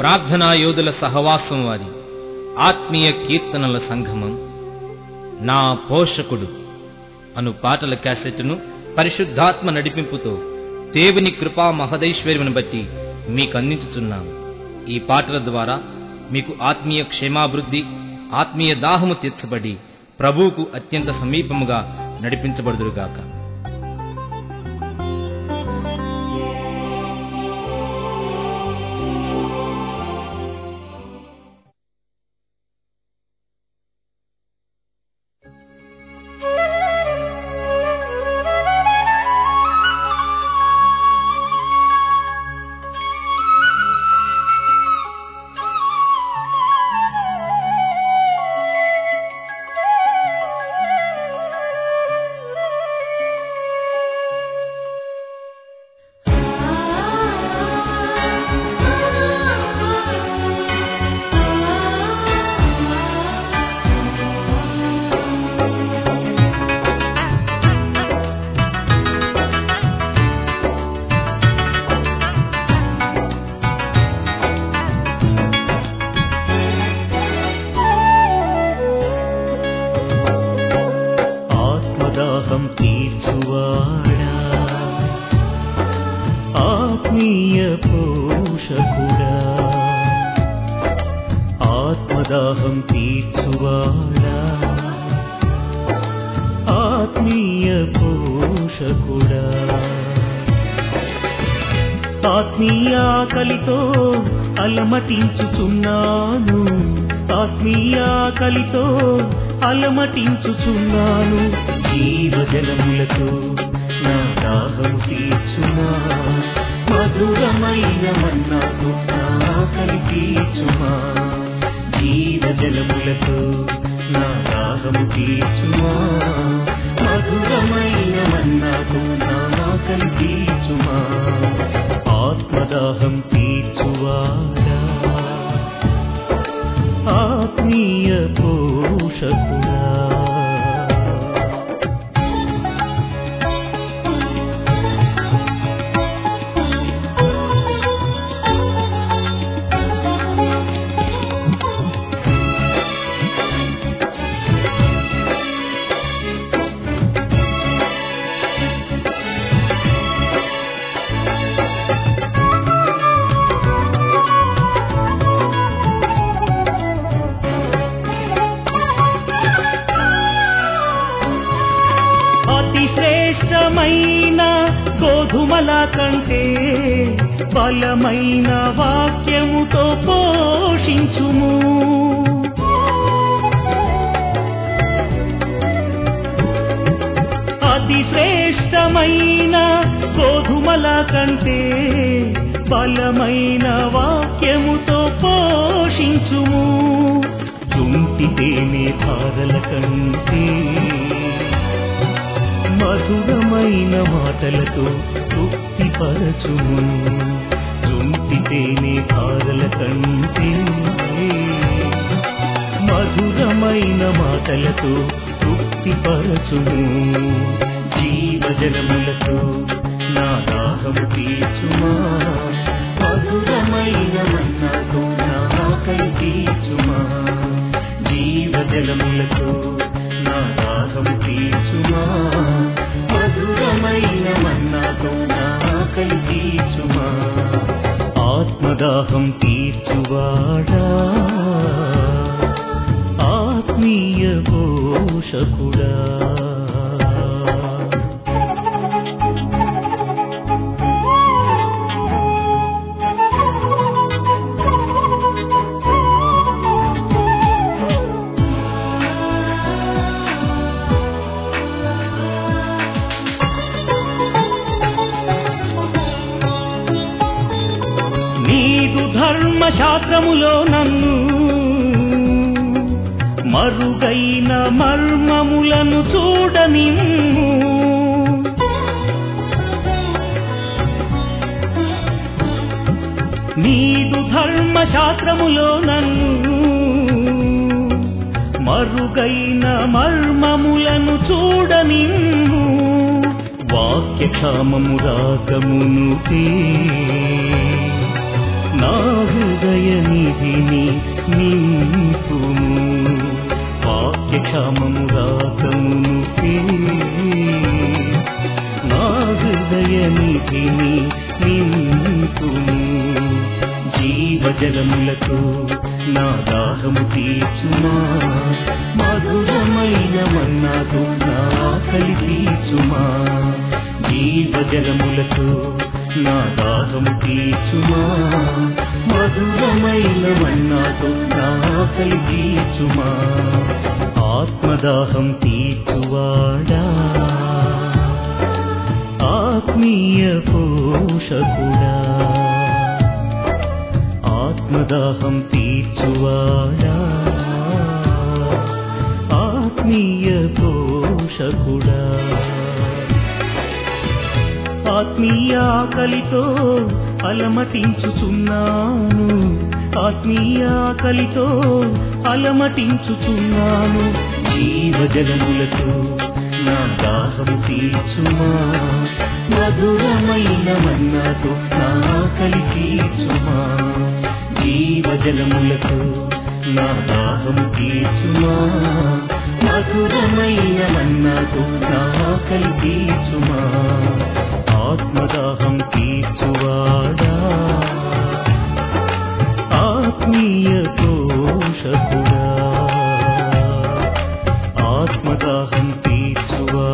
ప్రార్థనా యోధుల సహవాసం వారి ఆత్మీయ కీర్తనల సంగమం నా పోషకుడు అను పాటల క్యాసెట్ను పరిశుద్ధాత్మ నడిపింపుతో దేవుని కృపా మహదైశ్వర్యమును బట్టి మీకు అందించుచున్నాం ఈ పాటల ద్వారా మీకు ఆత్మీయ క్షేమాభివృద్ధి ఆత్మీయ దాహము తీర్చబడి ప్రభువుకు అత్యంత సమీపముగా నడిపించబడుదురుగాక ఆత్మదాహం తీర్చువాడా ఆత్మీయ పోషకుడా ఆత్మదాహం తీర్చువాడా ఆత్మీయ పోషకుడా ఆత్మీయాకలితో అలమటించుచున్నాను ఆత్మీయాకలితో అలమటించుచున్నాను జీవజలములతో నా దాహం తీర్చుమా మధురమైన మన్నాకు నా ఆకలి తీర్చుమా జీవజలములతో నా దాహం తీర్చుమా మధురమైన మన్నాకు నా ఆకలి తీర్చుమా ఆత్మదాహం తీర్చువాడా ఆత్మీయ పోషకుడా అతి శ్రేష్టమైన గోధుమల కంటే బలమైన వాక్యముతో పోషించుము అతి శ్రేష్టమైన గోధుమల కంటే బలమైన వాక్యముతో పోషించుము తుంటి తేనె ధారల కంటే మధురమైన మాటలతో తృప్తిపరచుము తుంటితేనే ధారల కంటే మధురమైన మాటలతో తృప్తిపరచుము జీవజలములతో నా దాహము తీర్చుమా మధురమైన మన్నాతో నా ఆకలి తీర్చుమా జీవజలములతో నా దాహం తీర్చుమా మధురమైన మన్నాతో నా ఆకలి తీర్చుమా ఆత్మదాహం తీర్చువాడా ఆత్మీయ పోషకుడా నీదు ధర్మశాస్త్రములో నన్ను మరుగైన మర్మములను చూడనిమ్ము నీదు ధర్మశాస్త్రములో నన్ను మరుగైన మర్మములను చూడనిమ్ము వాక్య క్షామము రాగమునుతే నా హృదయ నిధిని నింపుము వాక్య క్షామము రాకమును నా హృదయ నిధిని నింపుము జీవజలములతో నా దాహము తీర్చుమా మధురమైన మన్నాతో నా ఆకలి తీర్చుమా జీవజలములతో నా దాహము తీర్చుమా మధురమైన మన్నాతో నా ఆకలి తీర్చుమా ఆత్మదాహం తీర్చువాడా ఆత్మీయ పోషకుడా ఆత్మదాహం తీర్చువాడా ఆత్మీయ పోషకుడా ఆత్మీయ ఆకలితో అలమటించుచున్నాను ఆత్మీయ ఆకలితో అలమటించుచున్నాను జీవజలములతో నా దాహము తీర్చుమా మధురమైన మన్నాతో నా ఆకలి తీర్చుమా జీవజలములతో నా దాహము తీర్చుమా మధురమైన మన్నాతో నా ఆకలి తీర్చుమా ఆత్మదాహం తీర్చువాడా ఆత్మీయ పోషకుడా ఆత్మదాహం తీర్చువాడా